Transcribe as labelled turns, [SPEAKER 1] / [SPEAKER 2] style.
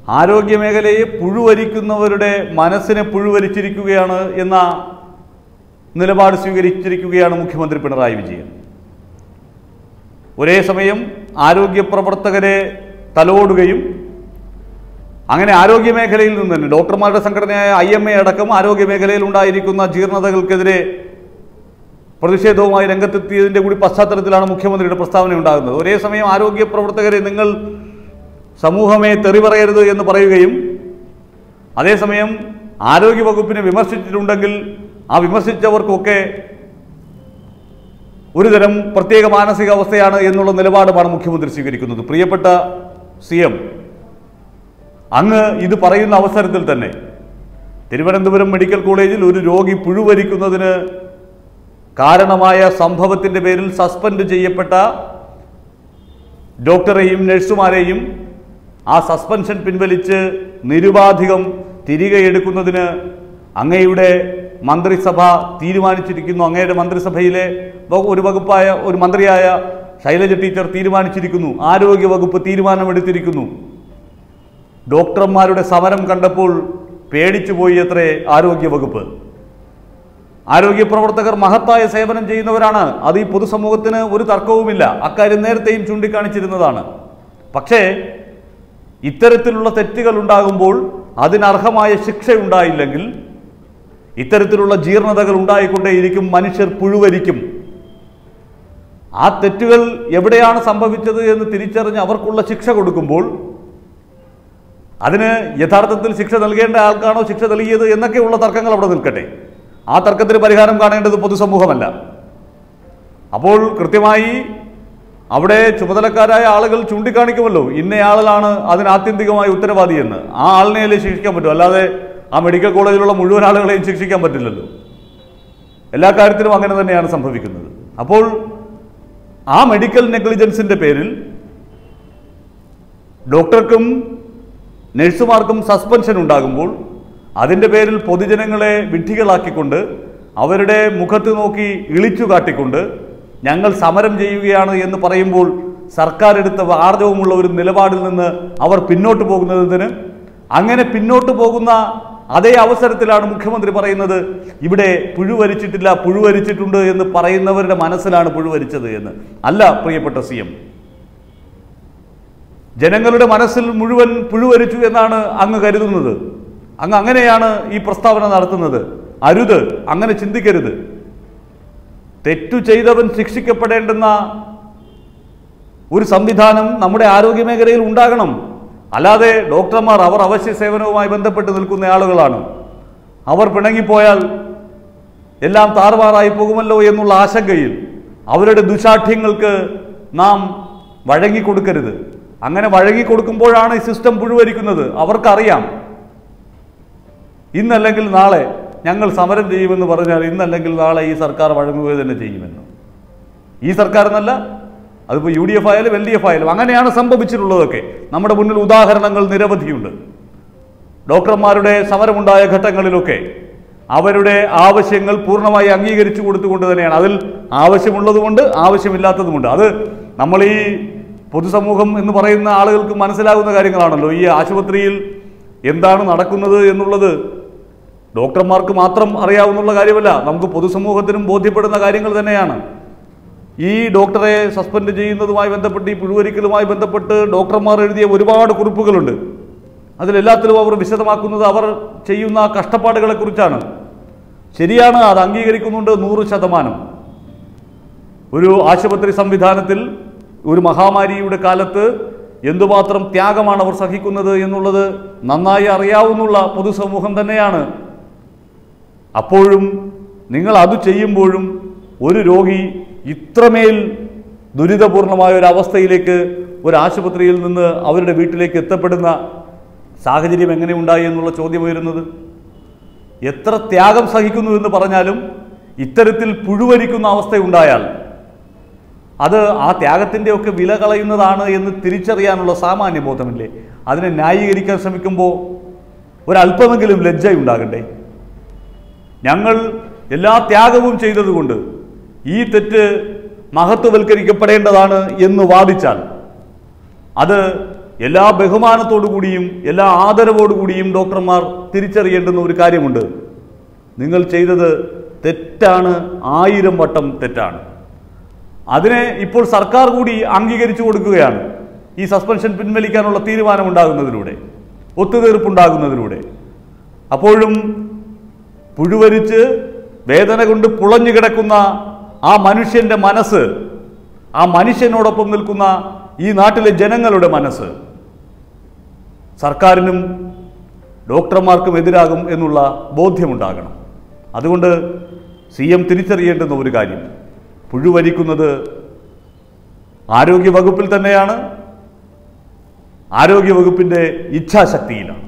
[SPEAKER 1] ആരോഗ്യ മേഖലയെ പുഴുവരിക്കുന്നവരുടെ മനസ്സിനെ പുഴുവരിച്ചിരിക്കുകയാണ് എന്ന നിലപാട് സ്വീകരിച്ചിരിക്കുകയാണ് മുഖ്യമന്ത്രി പിണറായി വിജയൻ ഒരേ സമയം ആരോഗ്യ പ്രവർത്തകരെ തലോടുകയും അങ്ങനെ ആരോഗ്യ മേഖലയിൽ നിന്ന് തന്നെ ഡോക്ടർമാരുടെ സംഘടനയായ ഐ എം എ അടക്കം ആരോഗ്യ മേഖലയിൽ ഉണ്ടായിരിക്കുന്ന ജീർണതകൾക്കെതിരെ പ്രതിഷേധവുമായി രംഗത്തെത്തിയതിൻ്റെ കൂടി പശ്ചാത്തലത്തിലാണ് മുഖ്യമന്ത്രിയുടെ പ്രസ്താവന ഉണ്ടാകുന്നത് ഒരേ സമയം ആരോഗ്യ പ്രവർത്തകരെ നിങ്ങൾ സമൂഹമേ തെറി പറയരുത് എന്ന് പറയുകയും അതേസമയം ആരോഗ്യ വകുപ്പിനെ വിമർശിച്ചിട്ടുണ്ടെങ്കിൽ ആ വിമർശിച്ചവർക്കൊക്കെ ഒരുതരം പ്രത്യേക മാനസികാവസ്ഥയാണ് എന്നുള്ള നിലപാടുമാണ് മുഖ്യമന്ത്രി സ്വീകരിക്കുന്നത് പ്രിയപ്പെട്ട സി എം അങ്ങ് ഇത് പറയുന്ന അവസരത്തിൽ തന്നെ തിരുവനന്തപുരം മെഡിക്കൽ കോളേജിൽ ഒരു രോഗി പുഴുവരിക്കുന്നതിന് കാരണമായ സംഭവത്തിൻ്റെ പേരിൽ സസ്പെൻഡ് ചെയ്യപ്പെട്ട ഡോക്ടറെയും നഴ്സുമാരെയും ആ സസ്പെൻഷൻ പിൻവലിച്ച് നിരുപാധികം തിരികെ എടുക്കുന്നതിന് അങ്ങയുടെ മന്ത്രിസഭ തീരുമാനിച്ചിരിക്കുന്നു അങ്ങയുടെ മന്ത്രിസഭയിലെ വ- ഒരു വകുപ്പായ ഒരു മന്ത്രിയായ ശൈലജ ടീച്ചർ തീരുമാനിച്ചിരിക്കുന്നു ആരോഗ്യ വകുപ്പ് തീരുമാനമെടുത്തിരിക്കുന്നു ഡോക്ടർമാരുടെ സമരം കണ്ടപ്പോൾ പേടിച്ചുപോയി അത്രേ ആരോഗ്യ വകുപ്പ് ആരോഗ്യ പ്രവർത്തകർ മഹത്തായ സേവനം ചെയ്യുന്നവരാണ് അത് ഈ പൊതുസമൂഹത്തിന് ഒരു തർക്കവുമില്ല അക്കാര്യം നേരത്തെയും ചൂണ്ടിക്കാണിച്ചിരുന്നതാണ് പക്ഷേ ഇത്തരത്തിലുള്ള തെറ്റുകൾ ഉണ്ടാകുമ്പോൾ അതിനർഹമായ ശിക്ഷ ഉണ്ടായില്ലെങ്കിൽ ഇത്തരത്തിലുള്ള ജീർണതകൾ ഉണ്ടായിക്കൊണ്ടേയിരിക്കും മനുഷ്യർ പുഴുവരിക്കും ആ തെറ്റുകൾ എവിടെയാണ് സംഭവിച്ചത് എന്ന് തിരിച്ചറിഞ്ഞ് അവർക്കുള്ള ശിക്ഷ കൊടുക്കുമ്പോൾ അതിന് യഥാർത്ഥത്തിൽ ശിക്ഷ നൽകേണ്ട ആൾക്കാണോ ശിക്ഷ നൽകിയത് എന്നൊക്കെയുള്ള തർക്കങ്ങൾ അവിടെ നിൽക്കട്ടെ ആ തർക്കത്തിന് പരിഹാരം കാണേണ്ടത് പൊതുസമൂഹമല്ല അപ്പോൾ കൃത്യമായി അവിടെ ചുമതലക്കാരായ ആളുകൾ ചൂണ്ടിക്കാണിക്കുമല്ലോ ഇന്നയാളിലാണ് അതിന് ആത്യന്തികമായി ഉത്തരവാദിയെന്ന് ആ ആളിനെയല്ലേ ശിക്ഷിക്കാൻ പറ്റും അല്ലാതെ ആ മെഡിക്കൽ കോളേജിലുള്ള മുഴുവൻ ആളുകളെയും ശിക്ഷിക്കാൻ പറ്റില്ലല്ലോ എല്ലാ കാര്യത്തിലും അങ്ങനെ തന്നെയാണ് സംഭവിക്കുന്നത് അപ്പോൾ ആ മെഡിക്കൽ നെഗ്ലിജൻസിന്റെ പേരിൽ ഡോക്ടർക്കും നഴ്സുമാർക്കും സസ്പെൻഷൻ ഉണ്ടാകുമ്പോൾ അതിൻ്റെ പേരിൽ പൊതുജനങ്ങളെ വിഡ്ഢികളാക്കിക്കൊണ്ട് അവരുടെ മുഖത്ത് നോക്കി ഇളിച്ചു കാട്ടിക്കൊണ്ട് ഞങ്ങൾ സമരം ചെയ്യുകയാണ് എന്ന് പറയുമ്പോൾ സർക്കാർ എടുത്ത ആർജവമുള്ള ഒരു നിലപാടിൽ നിന്ന് അവർ പിന്നോട്ട് പോകുന്നതിന് അങ്ങനെ പിന്നോട്ട് പോകുന്ന അതേ അവസരത്തിലാണ് മുഖ്യമന്ത്രി പറയുന്നത് ഇവിടെ പുഴുവരിച്ചിട്ടില്ല പുഴുവരിച്ചിട്ടുണ്ട് എന്ന് പറയുന്നവരുടെ മനസ്സിലാണ് പുഴുവരിച്ചത് എന്ന് അല്ല പ്രിയപ്പെട്ട സി എം ജനങ്ങളുടെ മനസ്സിൽ മുഴുവൻ പുഴുവരിച്ചു എന്നാണ് അങ്ങ് കരുതുന്നത് അങ്ങ് അങ്ങനെയാണ് ഈ പ്രസ്താവന നടത്തുന്നത് അരുത് അങ്ങനെ ചിന്തിക്കരുത് തെറ്റു ചെയ്തവൻ ശിക്ഷിക്കപ്പെടേണ്ടുന്ന ഒരു സംവിധാനം നമ്മുടെ ആരോഗ്യ മേഖലയിൽ ഉണ്ടാകണം അല്ലാതെ ഡോക്ടർമാർ അവർ അവശ്യ സേവനവുമായി ബന്ധപ്പെട്ട് നിൽക്കുന്ന ആളുകളാണ് അവർ പിണങ്ങിപ്പോയാൽ എല്ലാം താറുമാറായി പോകുമല്ലോ എന്നുള്ള ആശങ്കയിൽ അവരുടെ ദുശാഠ്യങ്ങൾക്ക് നാം വഴങ്ങിക്കൊടുക്കരുത് അങ്ങനെ വഴങ്ങിക്കൊടുക്കുമ്പോഴാണ് ഈ സിസ്റ്റം പുഴുവരിക്കുന്നത് അവർക്കറിയാം ഇന്നല്ലെങ്കിൽ നാളെ ഞങ്ങൾ സമരം ചെയ്യുമെന്ന് പറഞ്ഞാൽ ഇന്നല്ലെങ്കിൽ നാളെ ഈ സർക്കാർ വഴങ്ങുക തന്നെ ചെയ്യുമെന്ന് ഈ സർക്കാർ എന്നല്ല അതിപ്പോൾ യു ഡി എഫ് ആയാലും എൽ ഡി എഫ് ആയാലും അങ്ങനെയാണ് സംഭവിച്ചിട്ടുള്ളതൊക്കെ നമ്മുടെ മുന്നിൽ ഉദാഹരണങ്ങൾ നിരവധിയുണ്ട് ഡോക്ടർമാരുടെ സമരമുണ്ടായ ഘട്ടങ്ങളിലൊക്കെ അവരുടെ ആവശ്യങ്ങൾ പൂർണ്ണമായി അംഗീകരിച്ചു കൊടുത്തുകൊണ്ട് തന്നെയാണ് അതിൽ ആവശ്യമുള്ളതുകൊണ്ട് ആവശ്യമില്ലാത്തതുമുണ്ട് അത് നമ്മൾ ഈ പൊതുസമൂഹം എന്ന് പറയുന്ന ആളുകൾക്ക് മനസ്സിലാകുന്ന കാര്യങ്ങളാണല്ലോ ഈ ആശുപത്രിയിൽ എന്താണ് നടക്കുന്നത് എന്നുള്ളത് ഡോക്ടർമാർക്ക് മാത്രം അറിയാവുന്നുള്ള കാര്യമല്ല നമുക്ക് പൊതുസമൂഹത്തിനും ബോധ്യപ്പെടുന്ന കാര്യങ്ങൾ തന്നെയാണ് ഈ ഡോക്ടറെ സസ്പെൻഡ് ചെയ്യുന്നതുമായി ബന്ധപ്പെട്ട് ഈ പുഴുവരിക്കലുമായി ബന്ധപ്പെട്ട് ഡോക്ടർമാർ എഴുതിയ ഒരുപാട് കുറിപ്പുകളുണ്ട് അതിലെല്ലാത്തിലും അവർ വിശദമാക്കുന്നത് അവർ ചെയ്യുന്ന കഷ്ടപ്പാടുകളെക്കുറിച്ചാണ് ശരിയാണ് അത് അംഗീകരിക്കുന്നുണ്ട് നൂറ് ശതമാനം ഒരു ആശുപത്രി സംവിധാനത്തിൽ ഒരു മഹാമാരിയുടെ കാലത്ത് എന്തുമാത്രം ത്യാഗമാണ് അവർ സഹിക്കുന്നത് എന്നുള്ളത് നന്നായി അറിയാവുന്നുള്ള പൊതുസമൂഹം തന്നെയാണ് അപ്പോഴും നിങ്ങൾ അത് ചെയ്യുമ്പോഴും ഒരു രോഗി ഇത്രമേൽ ദുരിതപൂർണമായ ഒരു അവസ്ഥയിലേക്ക് ഒരു ആശുപത്രിയിൽ നിന്ന് അവരുടെ വീട്ടിലേക്ക് എത്തപ്പെടുന്ന സാഹചര്യം എങ്ങനെ ഉണ്ടായി എന്നുള്ള ചോദ്യം ഉയരുന്നത് എത്ര ത്യാഗം സഹിക്കുന്നു എന്ന് പറഞ്ഞാലും ഇത്തരത്തിൽ പുഴുവരിക്കുന്ന അവസ്ഥയുണ്ടായാൽ അത് ആ ത്യാഗത്തിൻ്റെ ഒക്കെ വില കളയുന്നതാണ് എന്ന് തിരിച്ചറിയാനുള്ള സാമാന്യ ബോധമില്ലേ അതിനെ ന്യായീകരിക്കാൻ ശ്രമിക്കുമ്പോൾ ഒരല്പമെങ്കിലും ലജ്ജയുണ്ടാകണ്ടേ ഞങ്ങൾ എല്ലാ ത്യാഗവും ചെയ്തതുകൊണ്ട് ഈ തെറ്റ് മഹത്വവൽക്കരിക്കപ്പെടേണ്ടതാണ് എന്ന് വാദിച്ചാൽ അത് എല്ലാ ബഹുമാനത്തോടു കൂടിയും എല്ലാ ആദരവോടു കൂടിയും ഡോക്ടർമാർ തിരിച്ചറിയേണ്ടുന്ന ഒരു കാര്യമുണ്ട് നിങ്ങൾ ചെയ്തത് തെറ്റാണ് ആയിരം വട്ടം തെറ്റാണ് അതിനെ ഇപ്പോൾ സർക്കാർ കൂടി അംഗീകരിച്ചു കൊടുക്കുകയാണ് ഈ സസ്പെൻഷൻ പിൻവലിക്കാനുള്ള തീരുമാനമുണ്ടാകുന്നതിലൂടെ ഒത്തുതീർപ്പുണ്ടാകുന്നതിലൂടെ അപ്പോഴും പുഴുവരിച്ച് വേദന കൊണ്ട് പുളഞ്ഞു കിടക്കുന്ന ആ മനുഷ്യന്റെ മനസ്സ് ആ മനുഷ്യനോടൊപ്പം നിൽക്കുന്ന ഈ നാട്ടിലെ ജനങ്ങളുടെ മനസ്സ് സർക്കാരിനും ഡോക്ടർമാർക്കും എതിരാകും എന്നുള്ള ബോധ്യമുണ്ടാകണം അതുകൊണ്ട് സി എം തിരിച്ചറിയേണ്ടുന്ന ഒരു കാര്യം പുഴുവരിക്കുന്നത് ആരോഗ്യ വകുപ്പിൽ തന്നെയാണ് ആരോഗ്യ വകുപ്പിൻ്റെ ഇച്ഛാശക്തിയിലാണ്